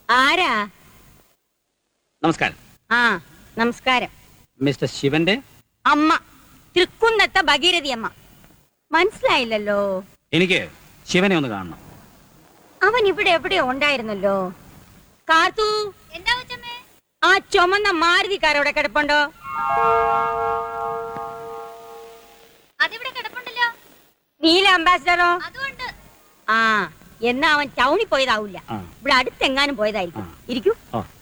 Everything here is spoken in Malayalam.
ആരാ നമസ്കാരം ആ നമസ്കാരം മിസ്റ്റർ ശിവന്റെ അമ്മ തൃക്കുന്നത്തെ ഭഗീരഥി അമ്മ മനസ്സിലായില്ലല്ലോ എനിക്ക് ശിവനെ ഒന്ന് കാണണം അവൻ ഇവിടെ എവിടെയോ ഉണ്ടായിരുന്നല്ലോ കാർത്തു എന്താ കൊച്ചമ്മേ ആ ചുമന്ന മാരുതിക്കാർ അവിടെ കിടപ്പുണ്ടോ അതിവിടെ കിടപ്പുണ്ടല്ലോ നീല അംബാസിഡറോ അതുകൊണ്ട് ആ എന്നാ അവൻ ടൗണിൽ പോയതാവൂല ആ ഇവിടെ അടുത്തെങ്ങാനും പോയതായിരിക്കും ആ. ഇരിക്കൂ ഓ